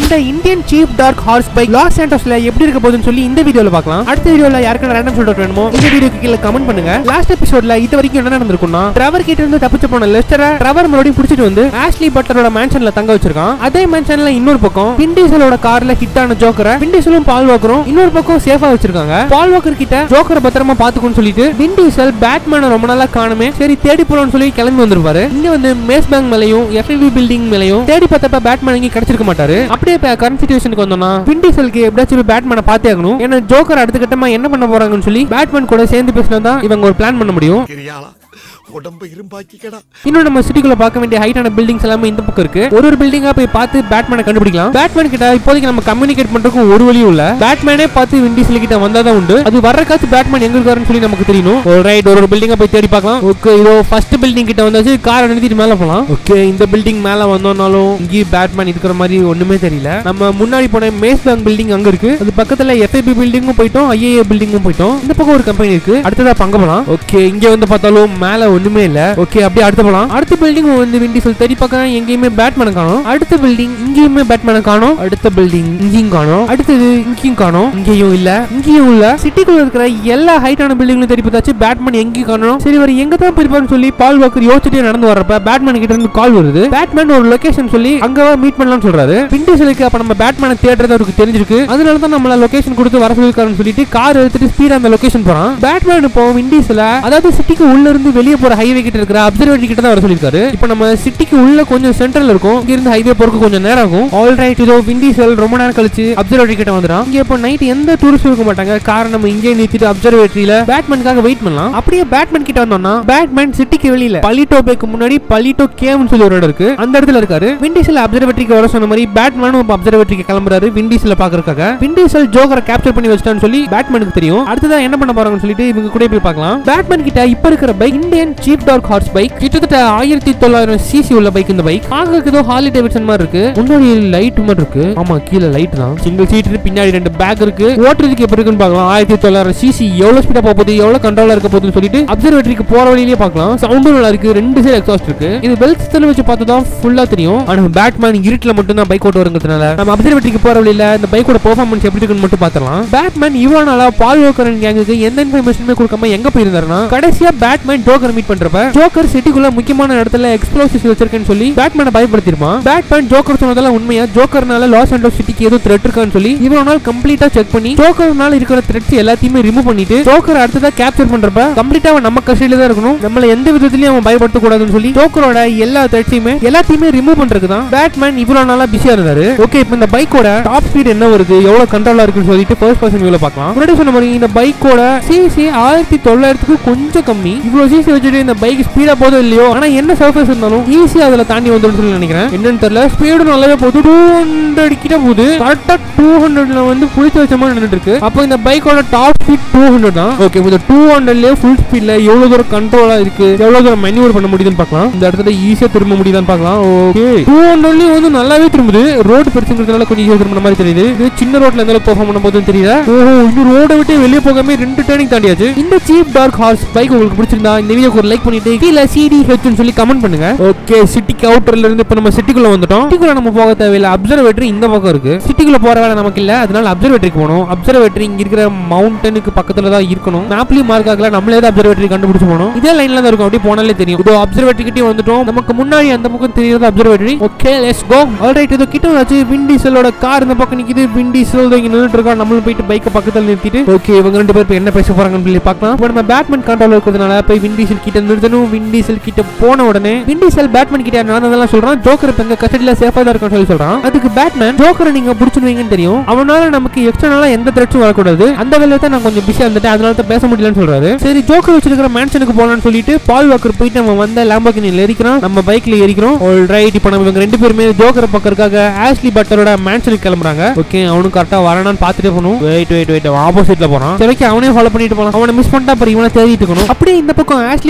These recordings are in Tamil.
இந்த Indian chief dark horse bike Los சாண்டோஸ்ல எப்படி இருக்க போகுதுன்னு சொல்லி இந்த வீடியோல பார்க்கலாம் அடுத்த வீடியோல யாருக்கான ரேண்டம் ஷூட் வேணுமோ இந்த வீடியோக்கு கீழே கமெண்ட் பண்ணுங்க லாஸ்ட் எபிசோட்ல இது வரைக்கும் என்ன நடந்திருக்கும்னா ட்ரவர் கிட்ட இருந்து தப்பிச்சு போன லெஸ்டரை ட்ரவர் மறுபடியும் பிடிச்சிட்டு வந்து ஆஷ்லி பட்டரோட மேன்ஷன்ல தங்க வச்சிருக்கான் அதே மேன்ஷன்ல இன்னொரு பக்கம் பிண்டிசலோட கார்ல ஹிட் ஆன ஜோக்கரை பிண்டிசலும் பால் வாக்கரும் இன்னொரு பக்கம் சேஃபா வச்சிருக்காங்க பால் வாக்கர் கிட்ட ஜோக்கரை பத்திரமா பாத்துக்கோன்னு சொல்லிட்டு பிண்டிசல் பேட்மேனை ரொம்ப நாளா காணுமே சரி தேடி போறோம்னு சொல்லி கிளம்பி வந்திருப்பாரு இங்க வந்து மேஸ் பேங்க் மேலையும் எஃப்ஐவி பில்டிங் மேலையும் தேடி பார்த்தப்ப பேட்மேன் இங்க கிடைச்சிருக்க மாட்டாரு அப்படியே இப்ப கரண்ட் சுச்சுவேஷனுக்கு வந்தோம்னா பிண்டிசலுக்கு எப்படியாச்சும் போய் பேட்மேனை பார்த்தே ஆகணும் ஏன்னா ஜோக்கர் அடுத்த கட்டமா என்ன பண்ண போறாங்கன்னு சொல்லி பேட்மேன் கூட சேர்ந்து பேசினா தான் இவங்க ஒரு பிளான் பண்ண முடியும் கிரியாளா உடம்பு இரும்பாக்கிக்கடா இன்னும் நம்ம சிட்டிக்குள்ள பார்க்க வேண்டிய ஹைட்டான பில்டிங்ஸ் எல்லாமே இந்த பக்கம் இருக்கு ஒரு ஒரு பில்டிங்கா போய் பார்த்து பேட்மேனை கண்டுபிடிக்கலாம் பேட்மேன் கிட்ட இப்போதைக்கு நம்ம கம்யூனிகேட் பண்றதுக்கு ஒரு வழியும் இல்ல பேட்மேனே பார்த்து விண்டிஸ்ல கிட்ட வந்தாதான் உண்டு அது வர்றக்காச்சு பேட்மேன் எங்க இருக்காருன்னு சொல்லி நமக்கு தெரியணும் ரைட் ஒரு ஒரு பில்டிங்கா போய் தேடி பார்க்கலாம் ஓகே இதோ ஃபர்ஸ்ட் பில்டிங் கிட்ட வந்தாச்சு கார் நிறுத்திட்டு மேல போலாம் ஓகே இந்த பில்டிங் மேல வந்தோம்னாலும் இங்கேயும் பேட்மேன் இருக்கிற மாதிரி ஒண்ணுமே தெரியல நம்ம முன்னாடி போன மேஸ் பேங்க் பில்டிங் அங்க இருக்கு அது பக்கத்துல எஃப்ஐபி பில்டிங்கும் போயிட்டோம் ஐஏஏ பில்டிங்கும் போயிட்டோம் இந்த பக்கம் ஒரு கம்பெனி இருக்கு அடுத்ததா பங்க போலாம் ஓகே இங்க வந்து பார்த்தாலும் மேல ஒண்ணுமே இல்ல ஓகே அப்படியே அடுத்து போலாம் அடுத்த பில்டிங் வந்து விண்டிசல் தேடி பார்க்கறேன் எங்கேயுமே பேட்மேனை காணோம் அடுத்த பில்டிங் இங்கேயுமே பேட்மேனை காணோம் அடுத்த பில்டிங் இங்கேயும் காணோம் அடுத்தது இங்கேயும் காணோம் இங்கேயும் இல்ல இங்கேயும் இல்ல சிட்டிக்குள்ள இருக்கிற எல்லா ஹைட்டான பில்டிங்லையும் தேடி பார்த்தாச்சு பேட்மேன் எங்கேயும் காணோம் சரி அவர் எங்க தான் போயிருப்பாருன்னு சொல்லி பால் வாக்கர் யோசிச்சுட்டே நடந்து வர்றப்ப பேட்மேன் கிட்ட இருந்து கால் வருது பேட்மேன் ஒரு லொகேஷன் சொல்லி அங்க மீட் பண்ணலாம்னு சொல்றாரு விண்டிசலுக்கு அப்ப நம்ம பேட்மேனை தேடுறது அவருக்கு தெரிஞ்சிருக்கு அதனால தான் நம்மள லொகேஷன் கொடுத்து வர சொல்லிருக்காருன்னு சொல்லிட்டு கார் எடுத்துட்டு ஸ்பீடா அந்த லொகேஷன் போறான் பேட்மேன் இப்போ விண்டிஸ்ல அதாவது சிட்டிக்கு உள்ள இருந்து வெளியே போற ஹைவே கிட்ட இருக்கிற அப்சர்வேட்டரி கிட்ட தான் வர சொல்லிருக்காரு இப்போ நம்ம சிட்டிக்கு உள்ள கொஞ்சம் சென்ட்ரல் இருக்கும் இங்க இருந்து ஹைவே போறதுக்கு கொஞ்சம் நேரம் ஆகும் ஆல் ரைட் இதோ விண்டிசல் ரொம்ப நேரம் கழிச்சு அப்சர்வேட்டரி கிட்ட வந்துடும் இங்க இப்போ நைட் எந்த டூரிஸ்டும் இருக்க மாட்டாங்க கார் நம்ம இங்கே நிறுத்திட்டு அப்சர்வேட்டரியில பேட்மேனுக்காக வெயிட் பண்ணலாம் அப்படியே பேட்மேன் கிட்ட வந்தோம்னா பேட்மேன் சிட்டிக்கு வெளியில பலிட்டோ பேக்கு முன்னாடி பலிட்டோ கேவ்னு சொல்லி ஒரு இடம் இருக்கு அந்த இடத்துல இருக்காரு விண்டிசல் அப்சர்வேட்டரிக்கு வர சொன்ன மாதிரி பேட்மேனும் இப்போ அப்சர்வேட்டரிக்கு கிளம்புறாரு விண்டிசல பாக்குறதுக்காக விண்டிசல் ஜோக்கரை கேப்சர் பண்ணி வச்சிட்டான்னு சொல்லி பேட்மேனுக்கு தெரியும் அடுத்ததா என்ன பண்ண போறாங்கன்னு சொல்லிட்டு இவங்க கூட போய் பார்க்கலாம் பேட்மேன் கிட்ட இப்ப இருக்கிற bike Indian chief dark horse bike கிட்டத்தட்ட ஆயிரத்தி தொள்ளாயிரம் சிசி உள்ள பைக் இந்த பைக் பார்க்கறதுக்கு ஏதோ ஹார்லி டேவிட்சன் மாதிரி இருக்கு முன்னாடி லைட் மாதிரி இருக்கு ஆமா கீழே லைட் தான் சிங்கிள் சீட் பின்னாடி ரெண்டு பேக் இருக்கு ஓட்டுறதுக்கு எப்படி இருக்குன்னு பார்க்கலாம் ஆயிரத்தி தொள்ளாயிரம் சிசி எவ்வளவு ஸ்பீடா போக போகுது எவ்வளவு கண்ட்ரோலா இருக்க போகுதுன்னு சொல்லிட்டு அப்சர்வேட்டரிக்கு போற வழியிலேயே பார்க்கலாம் சவுண்டும் நல்லா இருக்கு ரெண்டு சைடு எக்ஸாஸ்ட் இருக்கு இது பெல்ட் சிஸ்டம் வச்சு பார்த்தா தான் ஃபுல்லா தெரியும் ஆனா பேட்மேன் இருட்டுல மட்டும் தான் பைக் ஓட்டு வருங்கிறதுனால நம்ம அப்சர்வேட்டரிக்கு போற வழியில இந்த பைக்கோட பெர்ஃபார்மன்ஸ் எப்படி இருக்குன்னு மட்டும் பார்த்துலாம் பேட்மேன் இவ்வளவு நாளா பால் வோக்கரன் கேங்குக்கு எந்த இன்ஃபர்மேஷனுமே கொடுக்காம எங்க போயிருந்தாருன்னா கடைசியா பேட்மேன் ஜோக்கர் மீட் பண்றப்ப ஜோக்கர் சிட்டிக்குள்ள முக்கியமான இடத்துல எக்ஸ்ப்ளோசிவ்ஸ் வச்சிருக்கேன்னு சொல்லி பேட்மேனை பயன்படுத்திருப்பான் பேட்மேன் ஜோக்கர் சொன்னதெல்லாம் உண்மையா ஜோக்கர்னால லாஸ் ஆண்டோஸ் சிட்டிக்கு ஏதோ த்ரெட் இருக்கான்னு சொல்லி இவ்வளவு நாள் கம்ப்ளீட்டா செக் பண்ணி ஜோக்கர்னால இருக்கிற த்ரெட்ஸ் எல்லாத்தையுமே ரிமூவ் பண்ணிட்டு ஜோக்கர் அடுத்ததா கேப்சர் பண்றப்ப கம்ப்ளீட்டா அவன் நம்ம கஸ்டடியில தான் இருக்கணும் நம்மள எந்த விதத்திலயும் அவன் பயப்படுத்த கூடாதுன்னு சொல்லி ஜோக்கரோட எல்லா த்ரெட்ஸையுமே எல்லாத்தையுமே ரிமூவ் பண்றதுக்கு தான் பேட்மேன் இவ்வளவு நாளா பிஸியா இருந்தாரு ஓகே இப்போ இந்த பைக்கோட டாப் ஸ்பீட் என்ன வருது எவ்வளவு கண்ட்ரோலா இருக்குன்னு சொல்லிட்டு ஃபர்ஸ்ட் பர்சன் வியூல பார்க்கலாம் முன்னாடி சொன்ன மாதிரி இந்த பைக்கோட சிசி ஆயிரத்தி தொள்ளாயிரத்துக்கு கொஞ்சம் கம்மி இவ்வளவு சிசி வச்சுட்டு இந்த பைக் ஸ்பீடா போதும் இல்லையோ ஆனா என்ன சர்ஃபேஸ் இருந்தாலும் ஈஸியா அதுல தாண்டி வந்துடும் சொல்லி நினைக்கிறேன் என்னன்னு தெரியல ஸ்பீடு நல்லாவே போகுது டூ ஹண்ட்ரட் கிட்ட போகுது கரெக்டா டூ ஹண்ட்ரட்ல வந்து புளிச்சு வச்ச மாதிரி நின்றுட்டு இருக்கு அப்போ இந்த பைக்கோட டாப் ஸ்பீட் டூ ஹண்ட்ரட் தான் ஓகே இந்த டூ ஹண்ட்ரட்லயே ஃபுல் ஸ்பீட்ல எவ்வளவு தூரம் கண்ட்ரோலா இருக்கு எவ்வளவு தூரம் மெனுவர் பண்ண முடியுதுன்னு பார்க்கலாம் இந்த இடத்துல ஈஸியா திரும்ப முடியுதான்னு பார்க்கலாம் ஓகே டூ ஹண்ட்ரட்லயும் வந்து நல்லாவே திரும்புது ரோடு பெருசுங்கிறதுனால கொஞ்சம் ஈஸியா திரும்பின மாதிரி தெரியுது இது சின்ன ரோட்ல எந்த அளவுக்கு பெர்ஃபார்ம் பண்ண போதுன்னு தெரியல ஓஹோ இன்னும் ரோட விட்டு வெளியே போகாம ரெண்டு டேர்னிங் தாண்டியாச்சு இந்த சீப் டார்க் ஹார்ஸ் பைக் உங்களுக்கு பிடிச்சிருந்தா இந்த வீடியோக்கு ஒரு லைக் பண்ணிட்டு கீழே சிடி ஹெச்னு சொல்லி கமெண்ட் பண்ணுங்க ஓகே சிட்டிக்கு அவுட்டர்ல இருந்து இப்போ நம்ம சிட்டிக்குள்ள வந்துட்டோம் சிட்டிக்குள்ள நம்ம போக தேவையில்ல அப்சர்வேட்டரி இந்த பக்கம் இருக்கு சிட்டிக்குள்ள போற வேலை நமக்கு இல்ல அதனால அப்சர்வேட்டரிக்கு போகணும் அப்சர்வேட்டரி இங்க இருக்கிற மவுண்டனுக்கு பக்கத்துல தான் இருக்கணும் மேப்லயும் மார்க் ஆகல நம்மளே தான் அப்சர்வேட்டரி கண்டுபிடிச்சு போகணும் இதே லைன்ல தான் இருக்கும் அப்படியே போனாலே தெரியும் இதோ அப்சர்வேட்டரி கிட்டே வந்துட்டோம் நமக்கு முன்னாடி அந்த பக்கம் தெரியுறது observatory okay let's go alright இதோ கிட்ட வச்சு விண்டீசலோட கார் இந்த பக்கம் நிக்குது விண்டீசல் இங்க நின்னுட்டு இருக்கா நம்மளும் போயிட்டு பைக்கை பக்கத்துல நிறுத்திட்டு ஓகே இவங்க ரெண்டு பேர் இப்ப என்ன பேச போறாங்கன்னு சொல்லி பார்க்கலாம் இப்போ நம்ம பேட்மேன் கண்ட்ரோல் இருக்கிறதுனால போய் விண்டீசல் கிட்ட நிறுத்தணும் விண்டீசல் கிட்ட போன உடனே விண்டீசல் பேட்மேன் கிட்ட நடந்ததெல்லாம் சொல்றான் ஜோக்கர் இப்ப எங்க கஸ்டடியில சேஃபா தான் இருக்கான்னு சொல்லி சொல்றான் அதுக்கு பேட்மேன் ஜோக்கரை நீங்க பிடிச்சிருவீங்கன்னு தெரியும் அவனால நமக்கு எக்ஸ்டர்னலா எந்த த்ரெட்ஸும் வரக்கூடாது அந்த வேலையை தான் நான் கொஞ்சம் பிஸியா இருந்துட்டேன் அதனால தான் பேச முடியலன்னு சொல்றாரு சரி ஜோக்கர் வச்சிருக்கிற மேன்ஷனுக்கு போலாம்னு சொல்லிட்டு பால் வாக்கர் போயிட்டு நம்ம வந்த லாம்போகினில ஏறிக்கிறோம் நம்ம பைக்ல ஏறிக்கிறோம் ஆல் ரைட் இப்போ நம்ம இவங்க ரெண்டு பேருமே ஜோக்கர் பக்கறதுக்காக ஆஷ்லி பட்டரோட மேன்ஷனுக்கு கிளம்புறாங்க ஓகே அவனும் கரெக்டா வரானான்னு பார்த்துட்டே போகணும் வெயிட் வெயிட் வெயிட் அவன் ஆப்போசிட்ல போறான் சரி okay, அவனே ஃபாலோ பண்ணிட்டு போலாம் அவனை மிஸ் பண்ணிட்டா அப்புறம் இவனை தேடிட்டு இருக்கணும் அப்படியே இந்த பக்கம் ஆஷ்லி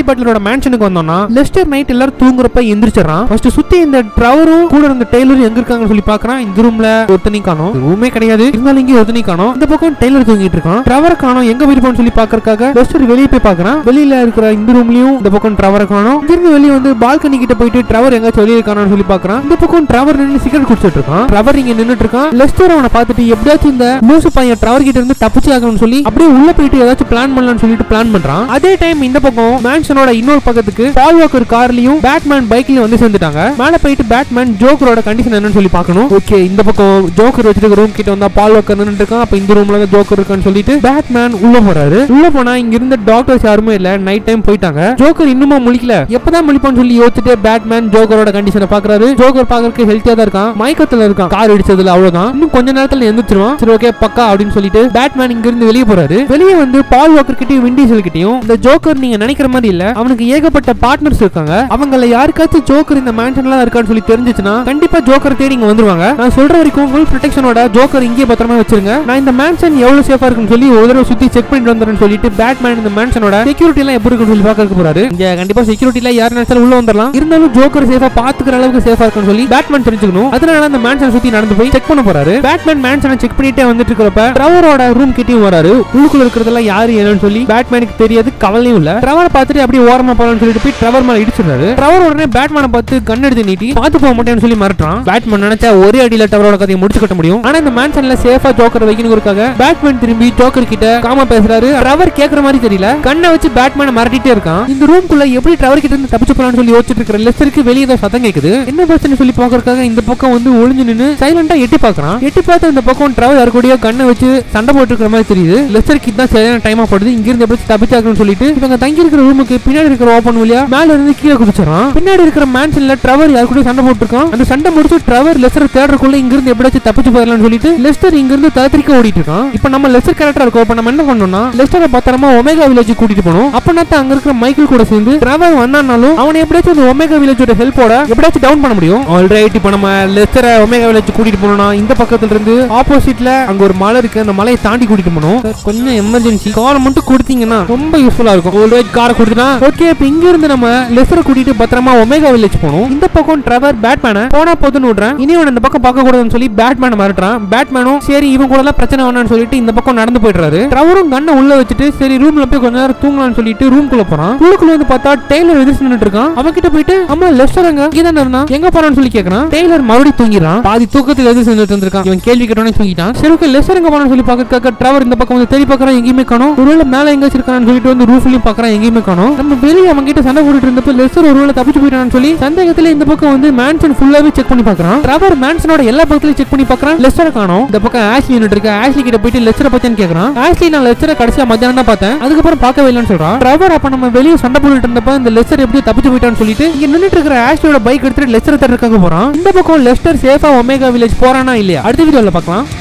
பட்லரோட மேன்ஷனுக்கு வந்தோம்னா லெஸ்டர் நைட் எல்லாரும் தூங்குறப்ப எந்திரிச்சிடறான் ஃபர்ஸ்ட் சுத்தி இந்த ட்ரவரும் கூட இருந்த டெய்லரும் எங்க இருக்காங்கன்னு சொல்லி பாக்குறான் இந்த ரூம்ல ஒருத்தனி காணோம் ரூமே கிடையாது இருந்தாலும் இங்கே ஒருத்தனி காணோம் இந்த பக்கம் டெய்லர் தூங்கிட்டு இருக்கான் ட்ரவரை காணோம் எங்க போயிருப்பான்னு சொல்லி பாக்கறதுக்காக லெஸ்டர் வெளியே போய் பாக்குறான் வெளியில இருக்கிற இந்த ரூம்லயும் இந்த பக்கம் ட்ரவரை காணோம் இங்கிருந்து வெளியே வந்து பால்கனி கிட்ட போயிட்டு ட்ரவர் எங்காச்சும் வெளியே இருக்கானு சொல்லி பாக்குறான் இந்த பக்கம் ட்ரவர் நின்று சிகரெட் குடிச்சிட்டு இருக்கான் ட்ரவர் இங்க நின்னுட்டு இருக்கான் லெஸ்டர் அவனை பார்த்துட்டு எப்படியாச்சும் இந்த லூசு பையன் ட்ரவர் கிட்ட இருந்து தப்பிச்சு ஆகணும்னு சொல்லி அப்படியே உள்ள போயிட்டு ஏதாச்சும் பிளான் பண்ணலாம்னு சொல்லிட்டு பிளான் பண்றான் அதே டைம் இந்த பக்கம் மேன்ஷனோட இன்னொரு பக்கத்துக்கு பால் வாக்கர் கார்லயும் பேட்மேன் பைக்லயும் வந்து சேர்ந்துட்டாங்க மேல போயிட்டு பேட்மேன் ஜோக்கரோட கண்டிஷன் என்னன்னு சொல்லி பார்க்கணும் ஓகே இந்த பக்கம் ஜோக்கர் வச்சிருக்க ரூம் கிட்ட வந்தா பால் வாக்கர் நின்று இருக்கான் அப்ப இந்த ரூம்ல தான் ஜோக்கர் இருக்கான்னு சொல்லிட்டு பேட்மேன் உள்ள போறாரு உள்ள போனா இங்க இருந்த டாக்டர்ஸ் யாருமே இல்ல நைட் டைம் போயிட்டாங்க ஜோக்கர் இன்னுமா முழிக்கல எப்பதான் முழிப்பான்னு சொல்லி யோசிச்சுட்டு பேட்மேன் ஜோக்கரோட கண்டிஷனை பாக்குறாரு ஜோக்கர் பாக்குறதுக்கு ஹெல்த்தியா தான் இருக்கான் மயக்கத்துல இருக்கான் கார் இடிச்சதுல அவ்வளவுதான் இன்னும் கொஞ்ச நேரத்துல எந்திரிச்சிருவான் சரி ஓகே பக்கா அப்படின்னு சொல்லிட்டு பேட்மேன் இங்க இருந்து வெளியே போறாரு வெளியே வந்து பால் வாக்கர் கிட்டயும் விண்டீசல் கிட்டயும் இந்த ஜோக்கர் நீங்க நினைக்கிற மாதிரி இல்ல அவனுக்கு ஏகப்பட்ட பார்ட்னர்ஸ் இருக்காங்க அவங்கள யாருக்காச்சும் ஜோக்கர் இந்த மேன்ஷன்ல இருக்கான்னு சொல்லி தெரிஞ்சுச்சுன்னா கண்டிப்பா ஜோக்கர் தேடி இங்க வந்துருவாங்க நான் சொல்ற வரைக்கும் ஃபுல் ப்ரொடெக்ஷனோட ஜோக்கர் இங்கே பத்திரமா வச்சிருங்க நான் இந்த மேன்ஷன் எவ்வளவு சேஃபா இருக்குன்னு சொல்லி ஒரு தடவை சுத்தி செக் பண்ணிட்டு வந்துறேன்னு சொல்லிட்டு பேட்மேன் இந்த மேன்ஷனோட செக்யூரிட்டி எல்லாம் எப்படி இருக்குன்னு சொல்லி பாக்க போறாரு இங்க கண்டிப்பா செக்யூரிட்டில யார் நினைச்சாலும் உள்ள வந்துடலாம் இருந்தாலும் ஜோக்கர் சேஃபா பாத்துக்கிற அளவுக்கு சேஃபா இருக்குன்னு சொல்லி பேட்மேன் தெரிஞ்சுக்கணும் அதனால அந்த மேன்ஷன் சுத்தி நடந்து போய் செக் பண்ண போறாரு பேட்மேன் மேன்ஷனை செக் பண்ணிட்டே வந்துட்டு இருக்கிறப்ப ட்ரவரோட ரூம் கிட்டயும் வராரு உள்ளுக்குள்ள இருக்கிறதெல்லாம் யாரு என்னன்னு சொல்லி பேட்மேனுக்கு தெரியாது கவலையும் இல்ல ட்ரவரை பார்த்துட்டு அப்படியே ஓரமா போலாம்னு சொல்லிட்டு போய் ட்ரவர் மேல இடிச்சிடுறாரு ட்ரவர் உடனே பேட்மேனை பார்த்து கன் எடுத்து நீட்டி பார்த்து போக மாட்டேன்னு சொல்லி மிரட்டுறான் பேட்மேன் நினைச்சா ஒரே அடியில டவரோட கதையை முடிச்சு கட்ட முடியும் ஆனா இந்த மேன்ஷன்ல சேஃபா ஜோக்கர் வைக்கணுங்கிறதுக்காக பேட்மேன் திரும்பி ஜோக்கர் கிட்ட காம பேசுறாரு ட்ரவர் கேக்குற மாதிரி தெரியல கண்ணை வச்சு பேட்மேனை மிரட்டிட்டே இருக்கான் இந்த ரூம்குள்ள எப்படி ட்ரவர் கிட்ட இருந்து தப்பிச்சு போலாம்னு சொல்லி யோசிச்சுட்டு இருக்கிற லெஸ்டருக்கு வெளியே ஏதோ சத்தம் கேக்குது என்ன பிரச்சனை சொல்லி பாக்குறதுக்காக இந்த பக்கம் வந்து ஒளிஞ்சு நின்னு சைலண்டா எட்டி பாக்குறான் எட்டி பார்த்து இந்த பக்கம் ட்ரவர் யாரு கூடயோ கண்ணை வச்சு சண்டை போட்டு இருக்கிற மாதிரி தெரியுது லெஸ்டருக்கு இதான் சரியான டைமா படுது இங்க இருந்து எப்படி தப்பிச்சாக்கணும்னு சொல்லிட்டு இவங்க தங்கி இருக்கிற ரூமுக்கு பின்னாடி இருக்கிற ஓப்பன் வழியா மேல இருந்து கீழே குதிச்சிடறான் பின்னாடி இருக்கிற மேன்ஷன்ல ட்ரவர் யாரு கூட சண்டை போட்டுருக்கான் அந்த சண்டை முடிச்சு ட்ரவர் லெஸ்டர் தேடுறக்குள்ள இங்க இருந்து எப்படியாச்சும் தப்பிச்சு போயிடலாம்னு சொல்லிட்டு லெஸ்டர் இங்க இருந்து தத்திரிக்க ஓடிட்டு இருக்கான் இப்போ நம்ம லெஸ்டர் கேரக்டர் இருக்கோம் இப்போ நம்ம என்ன பண்ணணும்னா லெஸ்டரை பத்திரமா ஒமேகா வில்லேஜ் கூட்டிட்டு போகணும் அப்பனா தான் அங்க இருக்கிற மைக்கேல் கூட சேர்ந்து ட்ரவர் வந்தானாலும் அவனை எப்படியாச்சும் அந்த ஒமேகா வில்லேஜோட ஹெல்ப்போட எப்படியாச்சும் டவுன் பண்ண முடியும் ஆல்ரைட் இப்போ நம்ம லெஸ்டரை ஒமேகா வில்லேஜ் கூட்டிட்டு போனோம்னா இந்த பக்கத்துல இருந்து ஆப்போசிட்ல அங்க ஒரு மலை இருக்கு அந்த மலையை தாண்டி கூட்டிட்டு போகணும் சார், கொஞ்சம் எமர்ஜென்சி காரை மட்டும் கொடுத்தீங்கன்னா ரொம்ப யூஸ்ஃபுல்லா இருக்கும் ஆல்ரைட் காரை கொடுத்துனா ஓகே இப்போ இங்க இருந்து நம்ம லெஸ்டரை கூட்டிட்டு பத்திரமா ஒமேகா வில்லேஜ் போகணும் இந்த பக்கம் ட்ரவர் பேட்மேனை போனா போதுன்னு விடுறேன் இனி அவன் இந்த பக்கம் பார்க்க கூடாதுன்னு சொல்லி பேட்மேனை மிரட்டுறான் பேட்மேனும் சரி இவன் கூட எல்லாம் பிரச்சனை வேணாம்னு சொல்லிட்டு இந்த பக்கம் நடந்து போயிடுறாரு ட்ரவரும் கண்ணை உள்ள வச்சுட்டு சரி ரூம்ல போய் கொஞ்ச நேரம் தூங்கலாம்னு சொல்லிட்டு ரூம்குள்ள போறான் ரூம்குள்ள வந்து பார்த்தா டெய்லர் எதிர்த்து நின்னுட்டு இருக்கான் அவன் கிட்ட போயிட்டு அம்மா லெஸ்டர் எங்க இங்கே தானே இருந்தான் எங்க போறான்னு சொல்லி கேக்குறான் டெய்லர் மறுபடியும் தூங்கிடுறான் பாதி தூக்கத்துக்கு எதிர்த்து நின்னுட்டு இருந்திருக்கான் இவன் கேள்வி கேட்டோன்னே தூங்கிட்டான் சரி ஓகே லெஸ்டர் எங்க போறான்னு சொல்லி பாக்க ட்ரவர் இந்த பக்கம் வந்து தேடி பார்க்கறான் எங்கேயுமே காணோம் ஒருவேளை மேல எங்க வச்சிருக்கான்னு சொல்லிட்டு வந்து ரூஃப்லயும் பார்க்கறான் எங்கேயுமே காணோம் நம்ம வெளியே அவன் கிட்ட சண்டை போட்டுட்டு இருந்தப்ப லெஸ்டர் ஒருவேளை தப்பிச்சு போயிட்டான்னு சொல்லி சந்தேகத்துல இந்த பக்கம் வந்து மேன்சன் ஃபுல்லாவே செக் பண்ணி பார்க்கறான் ட்ரவர் மேன்சனோட எல்லா பக்கத்துலயும் செக் பண்ணி பார்க்கறான் லெஸ்டரை காணோம் இந்த பக்கம் ஆஷ்லி நின்னுட்டு இருக்க ஆஷ்லி கிட்ட போயிட்டு லெஸ்டரை பத்தின்னு கேக்குறான் ஆஷ்லி நான் லெஸ்டரை கடைசியா மத்தியானம் தான் பார்த்தேன் அதுக்கப்புறம் பார்க்கவே இல்லைன்னு சொல்றான் ட்ரவர் அப்ப நம்ம வெளியே சண்டை போட்டுட்டு இருந்தப்ப இந்த லெஸ்டர் எப்படி தப்பிச்சு போயிட்டான்னு சொல்லிட்டு இங்க நின்னுட்டு இருக்கிற ஆஷ்லியோட பைக் எடுத்துட்டு லெஸ்டர் தடுக்காக போறான் இந்த பக்கம் லெஸ்டர் சேஃபா ஒமேகா வில்லேஜ் போறானா இல்லையா அடுத்த வீடியோல பார்க்கலாம்